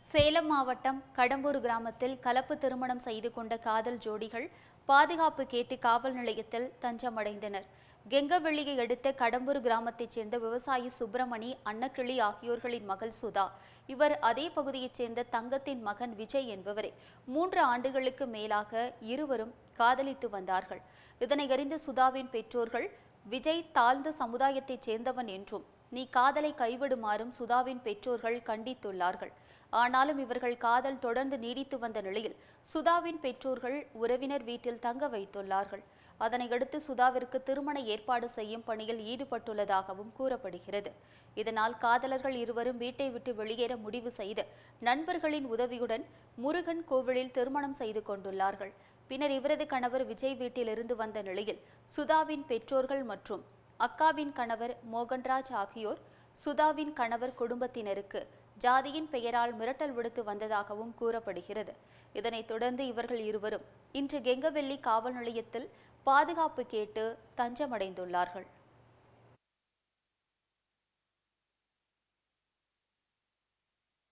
சேலம் மாவட்டம் கடம்பூர் கிராமத்தில் கலப்பு திருமணம் செய்து கொண்ட காதல் ஜோடிகள் பாதுகாப்பு கேட்டு காவல் நிலையத்தில் தஞ்சமடைந்தனர் கெங்கவெள்ளியை அடுத்த கடம்பூர் கிராமத்தைச் சேர்ந்த விவசாயி சுப்பிரமணி அன்னக்கிளி ஆகியோர்களின் மகள் சுதா இவர் அதே பகுதியைச் சேர்ந்த தங்கத்தின் மகன் விஜய் என்பவரே மூன்று ஆண்டுகளுக்கு மேலாக இருவரும் காதலித்து வந்தார்கள் இதனை அறிந்த சுதாவின் பெற்றோர்கள் விஜய் தாழ்ந்த சமுதாயத்தைச் சேர்ந்தவன் என்றும் நீ காதலை கைவிடுமாறும் சுதாவின் பெற்றோர்கள் கண்டித்துள்ளார்கள் ஆனாலும் இவர்கள் காதல் தொடர்ந்து நீடித்து வந்த நிலையில் சுதாவின் பெற்றோர்கள் உறவினர் வீட்டில் தங்க வைத்துள்ளார்கள் அதனையடுத்து சுதாவிற்கு திருமண ஏற்பாடு செய்யும் பணியில் ஈடுபட்டுள்ளதாகவும் கூறப்படுகிறது இதனால் காதலர்கள் இருவரும் வீட்டை விட்டு வெளியேற முடிவு செய்து நண்பர்களின் உதவியுடன் முருகன் கோவிலில் திருமணம் செய்து கொண்டுள்ளார்கள் பின்னர் இவரது கணவர் விஜய் வீட்டிலிருந்து வந்த நிலையில் சுதாவின் பெற்றோர்கள் மற்றும் அக்காவின் கணவர் மோகன்ராஜ் ஆகியோர் சுதாவின் கணவர் குடும்பத்தினருக்கு ஜாதியின் பெயரால் மிரட்டல் விடுத்து வந்ததாகவும் கூறப்படுகிறது இதனைத் தொடர்ந்து இவர்கள் இருவரும் இன்று கெங்கவெள்ளி காவல் நிலையத்தில் பாதுகாப்பு கேட்டு தஞ்சமடைந்துள்ளார்கள்